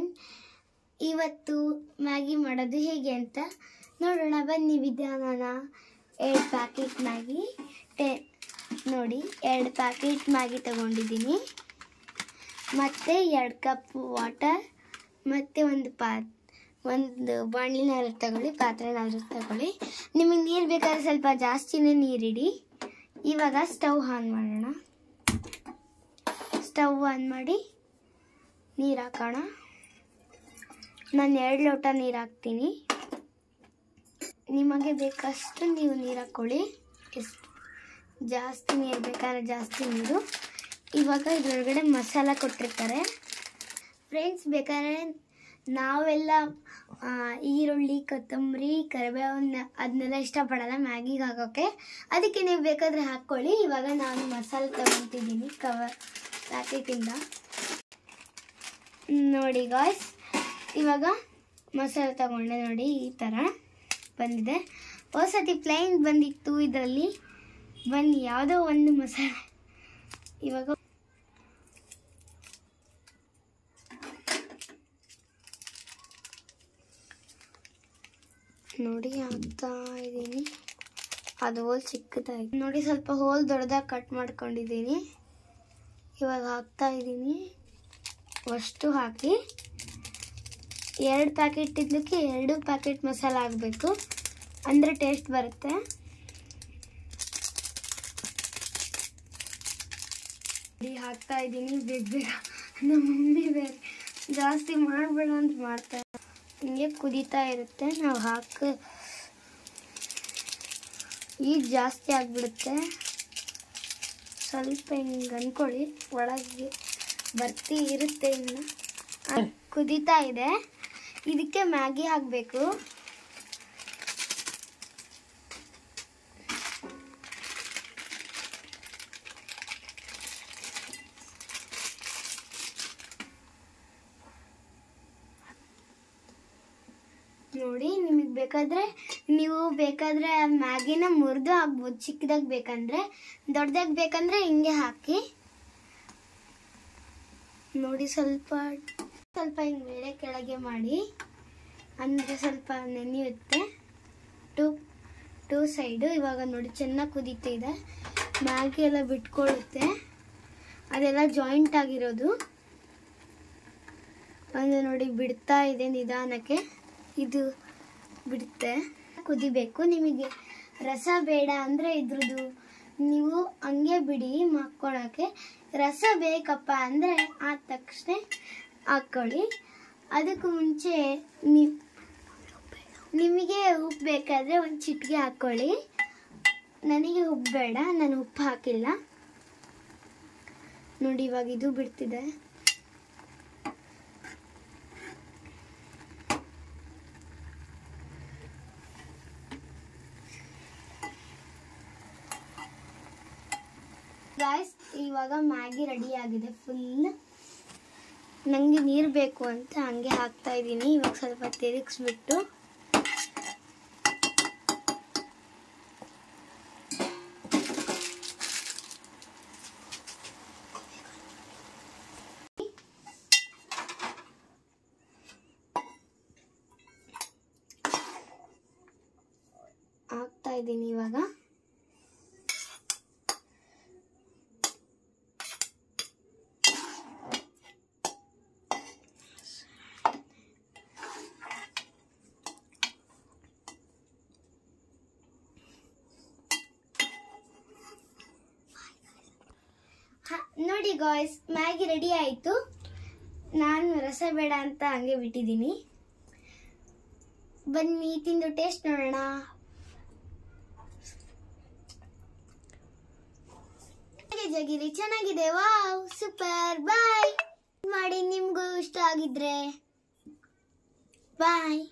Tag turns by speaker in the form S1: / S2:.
S1: one ಇವತ್ತು Maggi ಮಾಡೋದು ಹೇಗೆ ಅಂತ ನೋಡೋಣ ಬನ್ನಿ ವಿಧಾನನ ಎರಡು ಪ್ಯಾಕೆಟ್ ಮ್ಯಾಗಿ ಟೆ ನೋಡಿ ಎರಡು ಪ್ಯಾಕೆಟ್ ಮ್ಯಾಗಿ ತಗೊಂಡಿದ್ದೀನಿ ಮತ್ತು ಎರಡು ಕಪ್ ವಾಟರ್ ಮತ್ತು ಒಂದು ಪಾ ಒಂದು ಬಾಣಲಿನಾದ್ರು ತಗೊಳ್ಳಿ ಪಾತ್ರೆನಾದ್ರು ತಗೊಳ್ಳಿ ನಿಮಗೆ ನೀರು ಬೇಕಾದ್ರೆ ಸ್ವಲ್ಪ ಜಾಸ್ತಿನೇ ನೀರಿಡಿ ಇವಾಗ ಸ್ಟವ್ ಆನ್ ಮಾಡೋಣ ಸ್ಟವ್ ಆನ್ ಮಾಡಿ ನೀರು ಹಾಕೋಣ ನಾನು ಎರಡು ಲೋಟ ನೀರು ಹಾಕ್ತೀನಿ ನಿಮಗೆ ಬೇಕಷ್ಟು ನೀವು ನೀರು ಹಾಕ್ಕೊಳ್ಳಿ ಎಷ್ಟು ಜಾಸ್ತಿ ನೀರು ಬೇಕಾದ್ರೆ ಜಾಸ್ತಿ ನೀರು ಇವಾಗ ಇದರೊಳಗಡೆ ಮಸಾಲ ಕೊಟ್ಟಿರ್ತಾರೆ ಫ್ರೆಂಡ್ಸ್ ಬೇಕಾದ್ರೆ ನಾವೆಲ್ಲ ಆ, ಈರುಳ್ಳಿ ಕೊತ್ತಂಬರಿ ಕರಿಬೇವನ್ನ ಅದನ್ನೆಲ್ಲ ಇಷ್ಟಪಡಲ್ಲ ಮ್ಯಾಗಿಗೆ ಹಾಕೋಕ್ಕೆ ಅದಕ್ಕೆ ನೀವು ಬೇಕಾದರೆ ಹಾಕ್ಕೊಳ್ಳಿ ಇವಾಗ ನಾನು ಮಸಾಲೆ ತಗೊತಿದ್ದೀನಿ ಕವರ್ ಪ್ಯಾಕೆಟಿಂದ ನೋಡಿ ಗಾಯ್ಸ್ ಇವಾಗ ಮಸಾಲೆ ತಗೊಂಡೆ ನೋಡಿ ಈ ಥರ ಬಂದಿದೆ ಹೊಸತಿ ಪ್ಲೈನ್ ಬಂದಿತ್ತು ಇದರಲ್ಲಿ ಬನ್ನಿ ಯಾವುದೋ ಒಂದು ಮಸಾಲೆ ಇವಾಗ ನೋಡಿ ಹಾಕ್ತಾ ಇದ್ದೀನಿ ಅದು ಹೋಲ್ ಚಿಕ್ಕದಾಗಿ ನೋಡಿ ಸ್ವಲ್ಪ ಹೋಲ್ ದೊಡ್ಡದಾಗಿ ಕಟ್ ಮಾಡ್ಕೊಂಡಿದ್ದೀನಿ ಇವಾಗ ಹಾಕ್ತಾ ಇದ್ದೀನಿ ಅಷ್ಟು ಹಾಕಿ ಎರಡು ಪ್ಯಾಕೆಟ್ ಇದ್ಲಿಕ್ಕೆ ಎರಡು ಪ್ಯಾಕೆಟ್ ಮಸಾಲ ಹಾಕಬೇಕು ಅಂದರೆ ಟೇಸ್ಟ್ ಬರುತ್ತೆ ಇಲ್ಲಿ ಹಾಕ್ತಾ ಇದ್ದೀನಿ ಬೇಗ ಬೇಗ ನಮ್ಮ ಮಮ್ಮಿ ಬೇರೆ ಜಾಸ್ತಿ ಮಾಡಬೇಡ ಅಂತ ಮಾಡ್ತಾರೆ ಹಿಂಗೆ ಕುದೀತಾ ಇರುತ್ತೆ ನಾವು ಹಾಕ ಈಗ ಜಾಸ್ತಿ ಆಗಿಬಿಡುತ್ತೆ ಸ್ವಲ್ಪ ಹಿಂಗೆ ಅಂದ್ಕೊಳ್ಳಿ ಒಳಗೆ ಬರ್ತಿ ಇರುತ್ತೆ ಇನ್ನು ಅದ್ ಕುದೀತಾ ಇದೆ ಇದಕ್ಕೆ ಮ್ಯಾಗಿ ಹಾಕಬೇಕು ನೋಡಿ ನಿಮಗೆ ಬೇಕಾದ್ರೆ ನೀವು ಬೇಕಾದ್ರೆ ಆ ಮ್ಯಾಗಿನ ಮುರಿದು ಹಾಕ್ಬೋದು ಚಿಕ್ಕದಾಗಿ ಬೇಕಂದ್ರೆ ದೊಡ್ಡದಾಗಿ ಬೇಕಂದ್ರೆ ಹಿಂಗೆ ಹಾಕಿ ನೋಡಿ ಸ್ವಲ್ಪ ಸ್ವಲ್ಪ ಹಿಂಗೆ ಮೇಲೆ ಕೆಳಗೆ ಮಾಡಿ ಅಂದರೆ ಸ್ವಲ್ಪ ನೆನೆಯುತ್ತೆ ಟು ಟೂ ಸೈಡು ಇವಾಗ ನೋಡಿ ಚೆನ್ನಾಗಿ ಕುದೀತಿದೆ ಮ್ಯಾಗಿ ಎಲ್ಲ ಬಿಟ್ಕೊಳ್ಳುತ್ತೆ ಅದೆಲ್ಲ ಜಾಯಿಂಟ್ ಆಗಿರೋದು ಒಂದು ನೋಡಿ ಬಿಡ್ತಾ ಇದೆ ನಿಧಾನಕ್ಕೆ ಇದು ಬಿಡುತ್ತೆ ಕುದಿಬೇಕು ನಿಮಗೆ ರಸ ಬೇಡ ಅಂದರೆ ಇದ್ರದ್ದು ನೀವು ಹಂಗೆ ಬಿಡಿ ಮಾಡ್ಕೊಳಕ್ಕೆ ರಸ ಬೇಕಪ್ಪ ಅಂದರೆ ಆದ ತಕ್ಷಣ ಹಾಕ್ಕೊಳ್ಳಿ ಅದಕ್ಕೂ ಮುಂಚೆ ನೀವು ನಿಮಗೆ ಉಪ್ಪು ಬೇಕಾದರೆ ಒಂದು ಚಿಟಿಕೆ ಹಾಕ್ಕೊಳ್ಳಿ ನನಗೆ ಉಪ್ಪು ಬೇಡ ನಾನು ಉಪ್ಪು ಹಾಕಿಲ್ಲ ನೋಡಿ ಇವಾಗ ಇದು ಬಿಡ್ತಿದೆ ಗಾಯ್ಸ್ ಇವಾಗ ಮ್ಯಾಗಿ ರೆಡಿ ಆಗಿದೆ ಫುಲ್ ನನಗೆ ನೀರು ಬೇಕು ಅಂತ ಹಂಗೆ ಹಾಕ್ತಾ ಇದ್ದೀನಿ ಇವಾಗ ಸ್ವಲ್ಪ ತಿರುಗಿಸ್ಬಿಟ್ಟು ಹಾಕ್ತಾ ಇದ್ದೀನಿ ಇವಾಗ ಹ- ನೋಡಿ ಗಾಯ್ಸ್ ಮ್ಯಾಗಿ ರೆಡಿ ಆಯಿತು ನಾನು ರಸ ಬೇಡ ಅಂತ ಹಂಗೆ ಬಿಟ್ಟಿದ್ದೀನಿ ಬನ್ನಿ ತಿಂದು ಟೇಸ್ಟ್ ನೋಡೋಣ ಹೇಗೆ ಜಗಿರಿ ಚೆನ್ನಾಗಿದೆ ವಾವ್ ಸೂಪರ್ ಬಾಯ್ ಮಾಡಿ ನಿಮಗೂ ಇಷ್ಟ ಆಗಿದ್ರೆ ಬಾಯ್